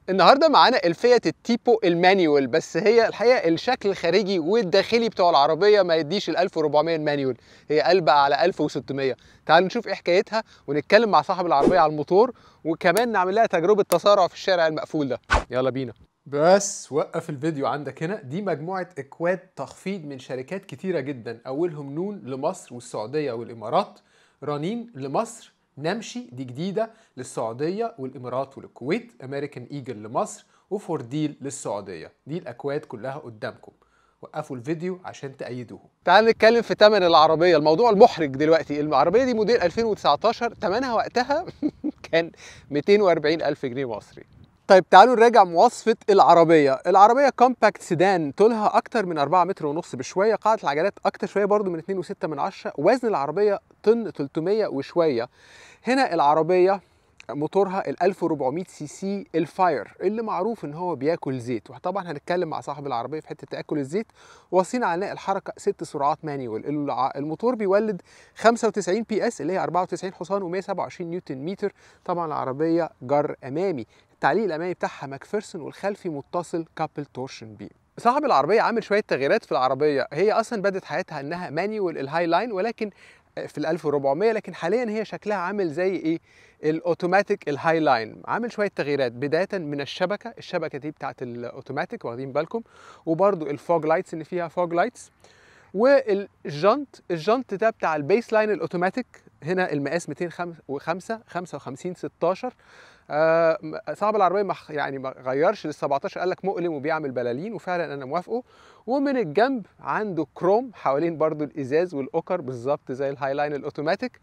النهارده معانا الفيات التيبو المانيوال بس هي الحقيقه الشكل الخارجي والداخلي بتوع العربيه ما يديش ال 1400 المانيوال هي قلبة على 1600 تعالوا نشوف ايه حكايتها ونتكلم مع صاحب العربيه على الموتور وكمان نعمل لها تجربه تسارع في الشارع المقفول ده يلا بينا بس وقف الفيديو عندك هنا دي مجموعة اكواد تخفيض من شركات كتيرة جدا اولهم نون لمصر والسعودية والامارات رنين لمصر نمشي دي جديدة للسعودية والامارات والكويت امريكان ايجل لمصر وفورديل للسعودية دي الاكواد كلها قدامكم وقفوا الفيديو عشان تأيدوهم تعال نتكلم في ثمن العربية الموضوع المحرج دلوقتي العربية دي موديل 2019 ثمنها وقتها كان 240 ألف جنيه مصري طيب تعالوا نراجع مواصفة العربية العربية كومباكت سيدان طولها أكتر من 4 متر ونص بشوية قاعدة العجلات أكتر شوية برضو من 2.6 من عشرة وزن العربية طن 300 وشوية هنا العربية موتورها ال 1400 سي سي الفاير اللي معروف ان هو بياكل زيت وطبعا هنتكلم مع صاحب العربيه في حته تاكل الزيت واصلين على نقل الحركه ست سرعات مانيوال الع- الموتور بيولد 95 بي اس اللي هي 94 حصان و127 نيوتن متر طبعا العربيه جر امامي التعليق الامامي بتاعها ماكفيرسون والخلفي متصل كابل تورشن بيم صاحب العربيه عامل شويه تغييرات في العربيه هي اصلا بدت حياتها انها مانيوال الهاي لاين ولكن في ال 1400 لكن حاليا هي شكلها عامل زي ايه الاوتوماتيك الهاي لاين عامل شويه تغييرات بدايه من الشبكه الشبكه دي بتاعت الاوتوماتيك واخدين بالكم وبرده الفوج لايتس ان فيها فوج لايتس والجنط الجنط ده بتاع البيس لاين الاوتوماتيك هنا المقاس 205 55 16 آه صاحب العربيه ما خ- يعني ما غيرش لل 17 قال لك مؤلم وبيعمل بلالين وفعلا انا موافقه ومن الجنب عنده كروم حوالين برضو الازاز والاوكر بالظبط زي الهاي لاين الاوتوماتيك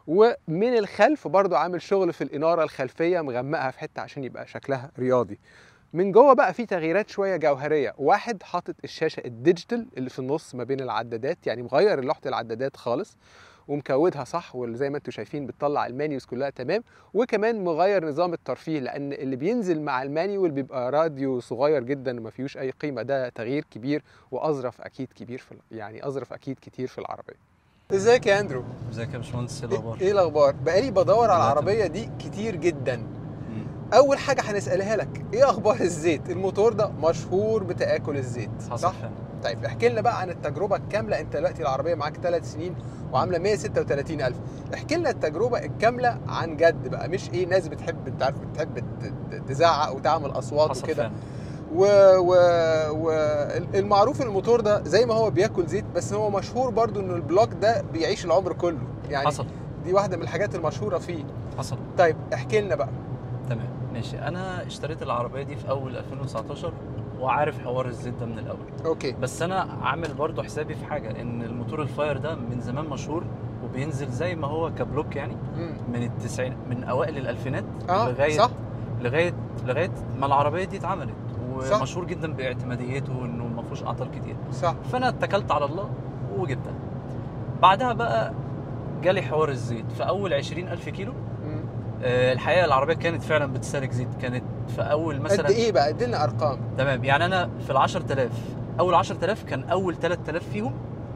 ومن الخلف برضو عامل شغل في الاناره الخلفيه مغمقها في حته عشان يبقى شكلها رياضي من جوه بقى في تغييرات شويه جوهريه واحد حاطط الشاشه الديجيتال اللي في النص ما بين العدادات يعني مغير لوحه العدادات خالص ومكودها صح وزي ما انتم شايفين بتطلع المانيوز كلها تمام وكمان مغير نظام الترفيه لان اللي بينزل مع المانيوال بيبقى راديو صغير جدا وما فيهوش اي قيمه ده تغيير كبير واظرف اكيد كبير في يعني اظرف اكيد كتير في العربيه ازيك يا اندرو ازيك يا باشمهندس ايه الاخبار؟ ايه الاخبار بقالي بدور على لا، العربيه دي كتير جدا مم. اول حاجه هنسالها لك ايه اخبار الزيت الموتور ده مشهور بتاكل الزيت حصل صح فعلا طيب احكي لنا بقى عن التجربه الكامله انت دلوقتي العربيه معاك ثلاث سنين وعامله 136000 احكي لنا التجربه الكامله عن جد بقى مش ايه ناس بتحب انت عارف بتحب ت- ت- تزعق وتعمل اصوات حصل وكده فعلا و... و... و... المعروف الموتور ده زي ما هو بياكل زيت بس هو مشهور برضو ان البلوك ده بيعيش العمر كله يعني حصل دي واحده من الحاجات المشهوره فيه حصل طيب احكي لنا بقى تمام ماشي انا اشتريت العربيه دي في اول 2019 وعارف حوار الزيت ده من الاول اوكي بس انا عامل برضو حسابي في حاجه ان الموتور الفاير ده من زمان مشهور وبينزل زي ما هو كبلوك يعني مم. من التسعين من اوائل الالفينات اه لغايه صح لغايه لغايه ما العربيه دي اتعملت صح. ومشهور جدا باعتماديته انه ما فيهوش اعطال كتير صح فانا اتكلت على الله وجبتها بعدها بقى جالي حوار الزيت في اول 20000 كيلو مم. آه، الحقيقه العربيه كانت فعلا بتستهلك زيت كانت في اول مثلا قد ايه بقى ادينا ارقام تمام يعني انا في ال 10000 اول 10000 كان اول 3000 فيهم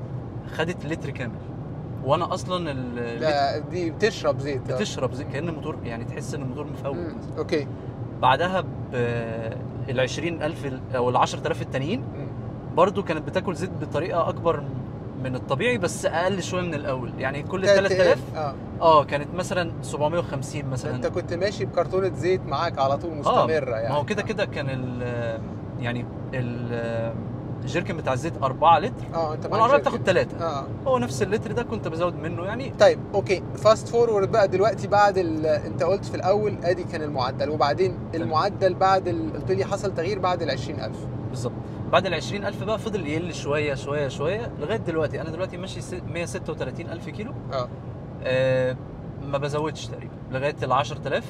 خدت لتر كامل وانا اصلا ال- ده دي بتشرب زيت آه. بتشرب زيت كان الموتور يعني تحس ان الموتور مفوت مم. اوكي بعدها ب ال 20000 ال- او ال 10000 التانيين مم. برضو كانت بتاكل زيت بطريقه اكبر من الطبيعي بس اقل شويه من الاول يعني كل تلات 3000 اه اه كانت مثلا 750 ده مثلا انت كنت ماشي بكرتونه زيت معاك على طول مستمره يعني ما هو كده كده كان ال يعني ال الجيركن بتاع الزيت 4 لتر اه انت معاك والعربيه جيركن. بتاخد 3 اه هو نفس اللتر ده كنت بزود منه يعني طيب اوكي فاست فورورد بقى دلوقتي بعد ال... انت قلت في الاول ادي كان المعدل وبعدين المعدل بعد ال... قلت لي حصل تغيير بعد ال 20000 بالظبط بعد ال 20000 بقى فضل يقل شويه شويه شويه لغايه دلوقتي انا دلوقتي ماشي س- 136000 كيلو اه آه ما بزودش تقريبا لغايه ال 10000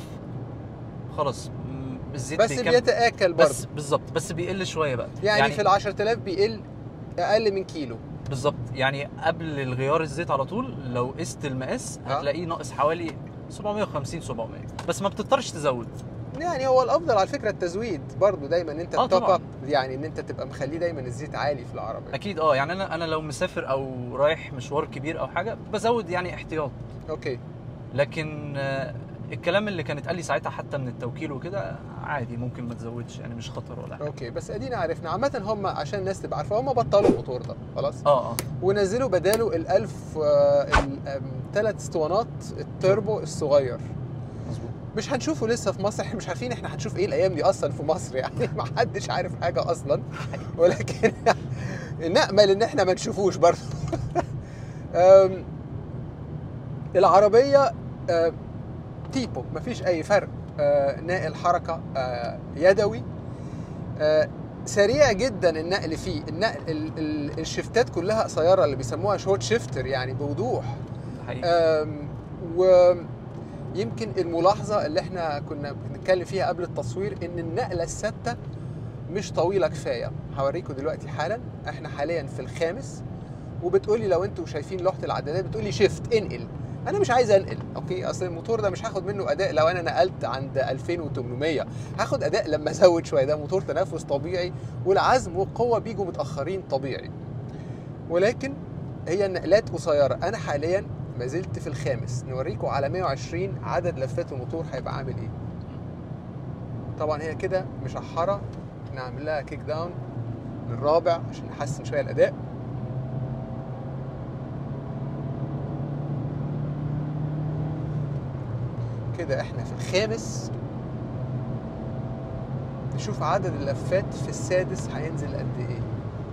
خلاص م- الزيت بس بيكمل- بيتاكل برضه بس بالظبط بس بيقل شويه بقى يعني, يعني في ال 10000 بيقل اقل من كيلو بالظبط يعني قبل الغيار الزيت على طول لو قست المقاس آه. هتلاقيه ناقص حوالي 750 700 بس ما بتضطرش تزود يعني هو الافضل على فكره التزويد برضه دايما ان انت آه توب طبعاً. اب يعني ان انت تبقى مخليه دايما الزيت عالي في العربيه اكيد اه يعني انا انا لو مسافر او رايح مشوار كبير او حاجه بزود يعني احتياط اوكي لكن آه، الكلام اللي كان اتقال لي ساعتها حتى من التوكيل وكده عادي ممكن ما تزودش يعني مش خطر ولا حاجه اوكي بس ادينا عرفنا عامه هم عشان الناس تبقى عارفه هم بطلوا الموتور ده خلاص اه اه ونزلوا بداله ال1000 ثلاث اسطوانات التربو الصغير مظبوط مش هنشوفه لسه في مصر احنا مش عارفين احنا هنشوف ايه الايام دي اصلا في مصر يعني ما حدش عارف حاجه اصلا ولكن نامل ان احنا ما نشوفوش برضه أم، العربيه أه، تيبو مفيش اي فرق أه، ناقل حركه أه، يدوي أه، سريع جدا النقل فيه النقل ال- ال- الشفتات كلها قصيره اللي بيسموها شورت شيفتر يعني بوضوح ده حقيقي أم، ويمكن الملاحظة اللي احنا كنا بنتكلم فيها قبل التصوير ان النقلة الثابتة مش طويلة كفاية هوريكم دلوقتي حالا احنا حاليا في الخامس وبتقولي لو انتوا شايفين لوحة العدادات بتقولي شيفت انقل انا مش عايز انقل اوكي اصل الموتور ده مش هاخد منه اداء لو انا نقلت عند 2800 هاخد اداء لما ازود شويه ده موتور تنفس طبيعي والعزم والقوه بيجوا متاخرين طبيعي ولكن هي النقلات قصيره انا حاليا ما زلت في الخامس نوريكم على 120 عدد لفات الموتور هيبقى عامل ايه طبعا هي كده مشحره نعمل لها كيك داون للرابع عشان نحسن شويه الاداء كده احنا في الخامس نشوف عدد اللفات في السادس هينزل قد ايه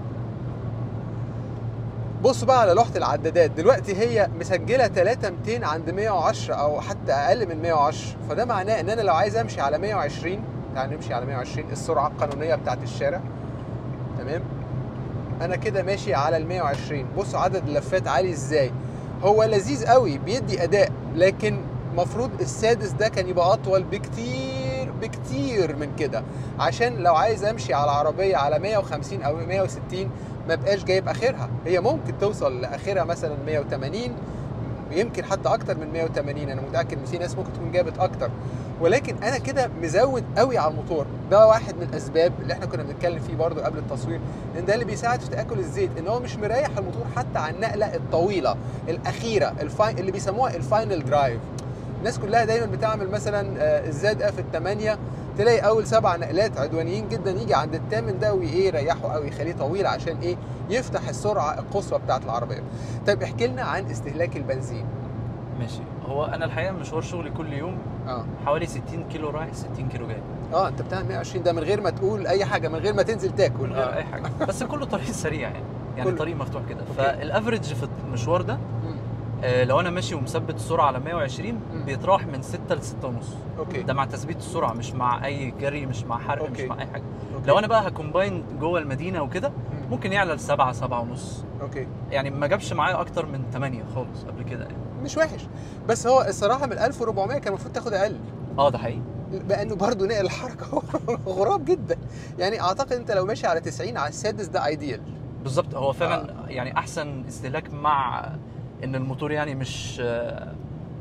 بصوا بقى على لوحه العدادات دلوقتي هي مسجله 3200 عند 110 او حتى اقل من 110 فده معناه ان انا لو عايز امشي على 120 تعال نمشي على 120 السرعه القانونيه بتاعت الشارع تمام انا كده ماشي على ال 120 بصوا عدد اللفات عالي ازاي هو لذيذ قوي بيدي اداء لكن مفروض السادس ده كان يبقى اطول بكتير بكتير من كده عشان لو عايز امشي على عربيه على 150 او 160 ما بقاش جايب اخرها هي ممكن توصل لاخرها مثلا 180 يمكن حتى اكتر من 180 انا متاكد ان في ناس ممكن تكون جابت اكتر ولكن انا كده مزود قوي على الموتور ده واحد من الاسباب اللي احنا كنا بنتكلم فيه برضو قبل التصوير ان ده اللي بيساعد في تاكل الزيت ان هو مش مريح الموتور حتى على النقله الطويله الاخيره الفاين اللي بيسموها الفاينل درايف الناس كلها دايما بتعمل مثلا آه، الزاد اف الثمانية تلاقي اول سبع نقلات عدوانيين جدا يجي عند الثامن ده وايه يريحه قوي يخليه طويل عشان ايه يفتح السرعه القصوى بتاعه العربيه طيب احكي لنا عن استهلاك البنزين ماشي هو انا الحقيقه مشوار شغلي كل يوم اه حوالي 60 كيلو رايح 60 كيلو جاي اه انت بتعمل 120 ده من غير ما تقول اي حاجه من غير ما تنزل تاكل من غير آه. اي حاجه بس كله طريق سريع يعني يعني كله. طريق مفتوح كده أوكي. فالافرج في المشوار ده مم. آه، لو انا ماشي ومثبت السرعه على 120 مم. بيتراوح من 6 ل 6 ونص اوكي ده مع تثبيت السرعه مش مع اي جري مش مع حرق أوكي. مش مع اي حاجه أوكي. لو انا بقى هكومباين جوه المدينه وكده مم. ممكن يعلى ل 7 7 ونص اوكي يعني ما جابش معايا اكتر من 8 خالص قبل كده يعني مش وحش بس هو الصراحه من 1400 كان المفروض تاخد اقل اه ده حقيقي بانه برضه نقل الحركه غراب جدا يعني اعتقد انت لو ماشي على 90 على السادس ده ايديال بالظبط هو فعلا آه. يعني احسن استهلاك مع ان الموتور يعني مش آه،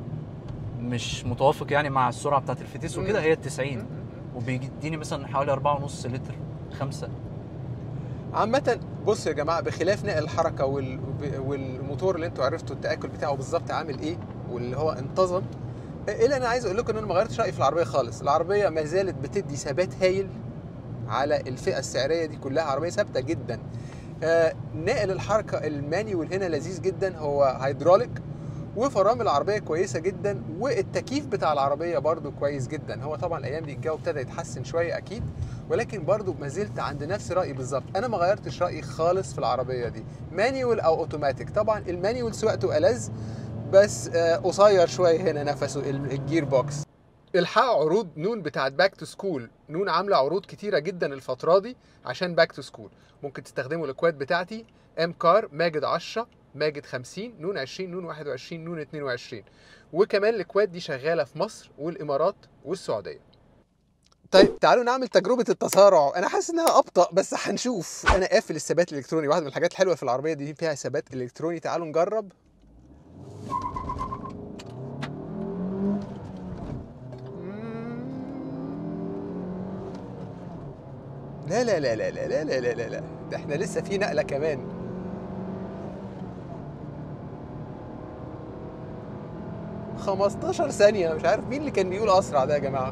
مش متوافق يعني مع السرعه بتاعت الفتيس وكده مم. هي ال 90 وبيديني مثلا حوالي 4.5 لتر 5 عامة بصوا يا جماعة بخلاف نقل الحركة وال... والموتور اللي انتوا عرفتوا التآكل بتاعه بالظبط عامل ايه واللي هو انتظم الا انا عايز اقول لكم ان انا ما غيرتش رأيي في العربية خالص العربية ما زالت بتدي ثبات هايل على الفئة السعرية دي كلها عربية ثابتة جدا آه نقل الحركة المانيوال هنا لذيذ جدا هو هيدروليك وفرامل العربية كويسة جدا والتكييف بتاع العربية برضو كويس جدا هو طبعا الأيام دي الجو ابتدى يتحسن شوية أكيد ولكن برضو ما زلت عند نفس رأيي بالظبط أنا ما غيرتش رأيي خالص في العربية دي مانيوال أو أوتوماتيك طبعا المانيوال سواقته ألذ بس آه، قصير شوية هنا نفسه ال- الجير بوكس الحقوا عروض نون بتاعت باك تو سكول نون عامله عروض كتيره جدا الفتره دي عشان باك تو سكول ممكن تستخدموا الاكواد بتاعتي ام كار ماجد 10 ماجد 50 نون 20 نون 21 نون 22 وكمان الاكواد دي شغاله في مصر والامارات والسعوديه طيب تعالوا نعمل تجربة التسارع، أنا حاسس إنها أبطأ بس هنشوف، أنا قافل الثبات الإلكتروني، واحدة من الحاجات الحلوة في العربية دي فيها ثبات إلكتروني، تعالوا نجرب. لا لا لا لا لا لا لا لا لا لا ده احنا لسه في نقلة كمان 15 ثانيه مش عارف مين اللي كان بيقول اسرع ده يا جماعه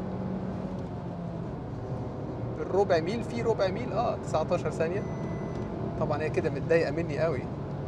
الربع ميل في ربع ميل اه 19 ثانيه طبعا هي كده متضايقه مني قوي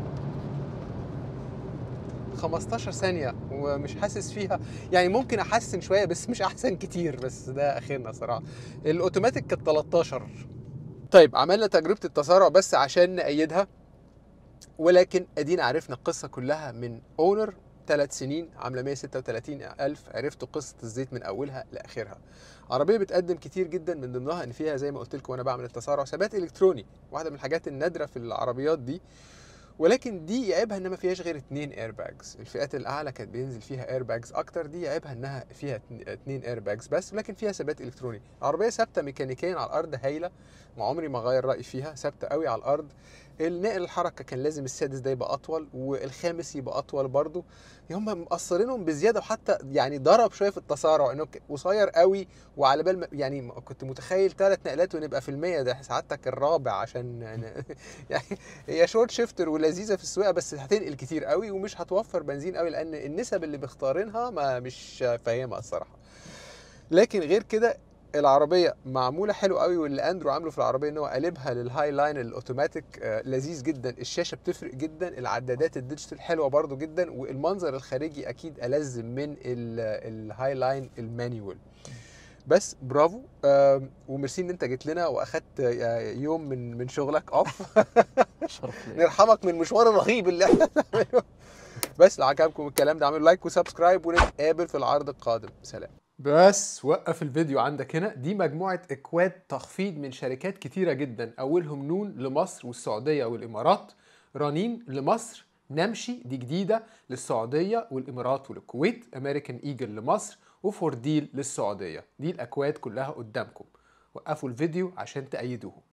15 ثانية ومش حاسس فيها يعني ممكن احسن شوية بس مش احسن كتير بس ده اخرنا صراحة الاوتوماتيك كانت 13 طيب عملنا تجربة التسارع بس عشان نأيدها ولكن ادينا عرفنا القصة كلها من اونر ثلاث سنين عامله 136 الف عرفتوا قصه الزيت من اولها لاخرها عربيه بتقدم كتير جدا من ضمنها ان فيها زي ما قلت لكم وانا بعمل التسارع ثبات الكتروني واحده من الحاجات النادره في العربيات دي ولكن دي يعيبها ان ما فيهاش غير اتنين اير باجز الفئات الاعلى كانت بينزل فيها اير باجز اكتر دي يعيبها انها فيها اتن- اتنين اير باجز بس ولكن فيها ثبات الكتروني العربيه ثابته ميكانيكيا على الارض هايله وعمري ما غير رايي فيها ثابته قوي على الارض النقل الحركه كان لازم السادس ده يبقى اطول والخامس يبقى اطول برضو هم مقصرينهم بزياده وحتى يعني ضرب شويه في التسارع انه ك- قصير قوي وعلى بال ما- يعني م- كنت متخيل ثلاث نقلات ونبقى في المية ده سعادتك الرابع عشان ن- يعني هي شورت شيفتر ولذيذه في السواقه بس هتنقل كتير قوي ومش هتوفر بنزين قوي لان النسب اللي مختارينها ما مش فاهمها الصراحه لكن غير كده العربيه معموله حلو قوي واللي اندرو عامله في العربيه ان هو قلبها للهاي لاين الاوتوماتيك آه، لذيذ جدا الشاشه بتفرق جدا العدادات الديجيتال حلوه برضو جدا والمنظر الخارجي اكيد ألذ من ال- الهاي لاين المانيوال بس برافو آم، وميرسي ان انت جيت لنا واخدت آه، يوم من من شغلك اوف شرف لي نرحمك من المشوار الرهيب اللي احنا بنعمله بس لو عجبكم الكلام ده اعملوا لايك وسبسكرايب ونتقابل في العرض القادم سلام بس وقف الفيديو عندك هنا دي مجموعة اكواد تخفيض من شركات كتيرة جدا اولهم نون لمصر والسعودية والامارات رنين لمصر نمشي دي جديدة للسعودية والامارات والكويت امريكان ايجل لمصر وفورديل للسعودية دي الاكواد كلها قدامكم وقفوا الفيديو عشان تأيدوهم